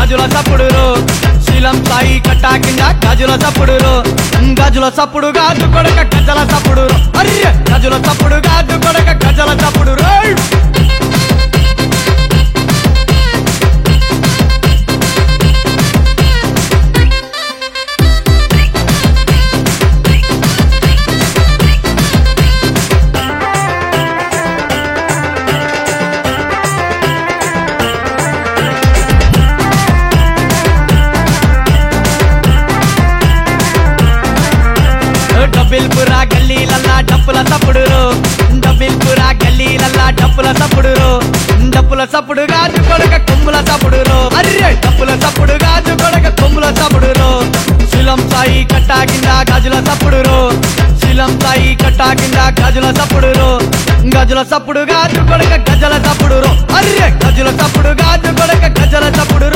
గాజుల సప్పుడు శీలం సాయి కట్టా కింద గాజుల సప్పుడు గాజుల సప్పుడు గాజు కొడక గజల సప్పుడు అర్రె గాజుల సప్పుడు గాజు కొడక గజల సప్పుడు రోయ్ డబ్బిల్పురా గల్లీలల్లా డప్పుల సప్పుడు డబ్బిల్పురా గల్లీలల్లా డప్పుల సప్పుడు డప్పుల సప్పుడు గాజు కొడక కొమ్ముల సప్పుడు అర్రె డప్పుల సప్పుడు గాజు కొడక కొమ్ముల సప్పుడు శిలం సాయి కట్టా కింద గాజుల సప్పుడు శిలం సాయి కట్టా కింద గాజుల సప్పుడు గజుల సప్పుడు గాజు కొడక గజల సప్పుడు అర్రె గజుల సప్పుడు గాజు కొడక గజల సప్పుడు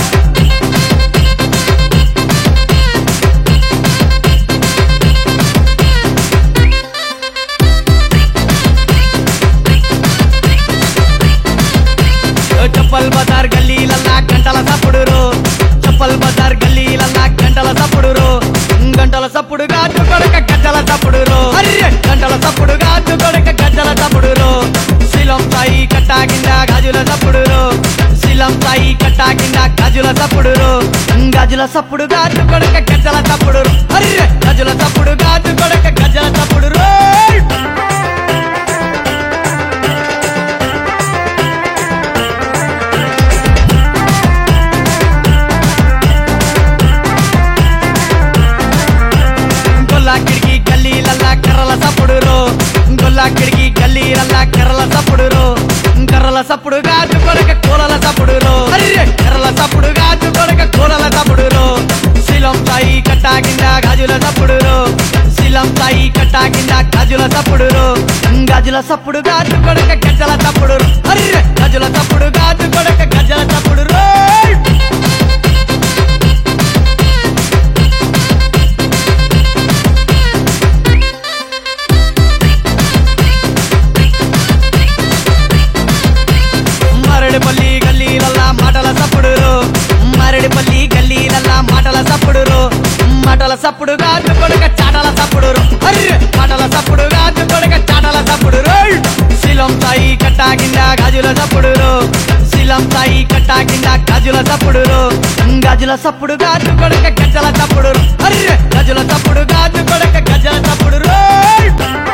చప్పల్ బజార్ గల్లీలల్లా గంటల సప్పుడు చప్పల్ బజార్ గల్లీలల్లా గంటల సప్పుడు గంటల సప్పుడు గాజు కొడక గజ్జల సప్పుడు అర్రె గంటల సప్పుడు గాజు కొడక గజ్జల సప్పుడు శిలం సాయి కట్టా కింద గాజుల సప్పుడు శిలం సాయి కట్టా కింద గాజుల సప్పుడు గాజుల సప్పుడు గాజు కొడక గజ్జల సప్పుడు అర్రె గజుల సప్పుడు గాజు కొడక గజ్జల సప్పుడు రోయ్ గొల్లా కిడికి గల్లీలల్లా కర్రల సప్పుడు గొల్లా కిడికి గల్లీలల్లా కర్రల సప్పుడు కర్రల సప్పుడు గాజు కొడక కూలల సప్పుడు అర్రె కర్రల సప్పుడు గాజు కొడక కూలల సప్పుడు శిలం సాయి కట్టా కింద గాజుల సప్పుడు శిలం సాయి కట్టా కింద గాజుల సప్పుడు గాజుల సప్పుడు గాజు కొడక గజ్జల సప్పుడు అర్రె గజుల సప్పుడు గాజు కొడక గజ్జల సప్పుడు రోయ్ మరడిపల్లి గల్లీలల్లా మాటల సప్పుడు మరడిపల్లి గల్లీలల్లా మాటల సప్పుడు మాటల సప్పుడు గాజు కొడక చాటల సప్పుడు అర్రె మాటల సప్పుడు గాజు కొడక చాటల సప్పుడు రోయ్ శిలం సాయి కట్టా కింద గాజుల సప్పుడు శిలం సాయి కట్టా కింద గాజుల సప్పుడు గాజుల సప్పుడు గాజు కొడక గజ్జల సప్పుడు అర్రె గజుల సప్పుడు గాజు కొడక గజ్జల సప్పుడు రోయ్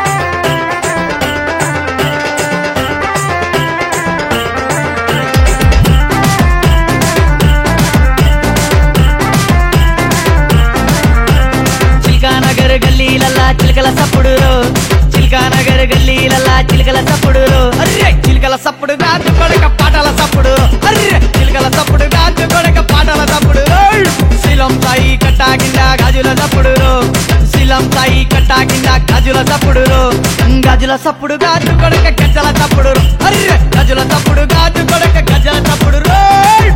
చిల్కానగర్ గల్లీలల్లా చిలకల సప్పుడు చిల్కానగర్ గల్లీలల్లా చిలకల సప్పుడు అర్రె చిలకల సప్పుడు గాజు కొడక పాటల సప్పుడు అర్రె చిలకల సప్పుడు గాజు కొడక పాటల సప్పుడు ఓయ్! శిలం సాయి కట్టా కింద గాజుల సప్పుడు శిలం సాయి కట్టా కింద గాజుల సప్పుడు గాజుల సప్పుడు గాజు కొడక గజ్జల సప్పుడు అర్రె గజుల సప్పుడు గాజు కొడక గజ్జల సప్పుడు రోయ్!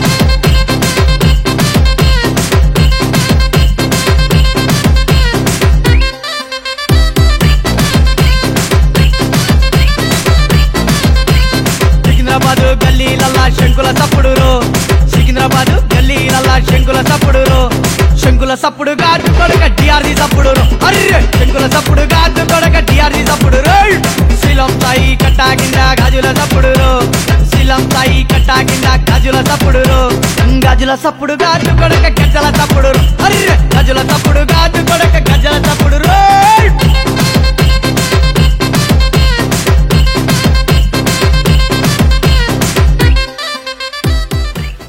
సికింద్రాబాద్ గల్లీలల్లా శంకుల సప్పుడు సికింద్రాబాద్ గల్లీలల్లా శంకుల సప్పుడు శంకుల సప్పుడు గాజు కొడక డిఆర్జీ సప్పుడు అర్రె శంకుల సప్పుడు గాజు కొడక డిఆర్జీ సప్పుడు రోయ్! శిలం సాయి కట్టా కింద గాజుల సప్పుడు శిలం సాయి కట్టా కింద గాజుల సప్పుడు గాజుల సప్పుడు గాజు కొడక గజ్జల సప్పుడు అర్రె గజుల సప్పుడు గాజు కొడక గజ్జల సప్పుడు రోయ్!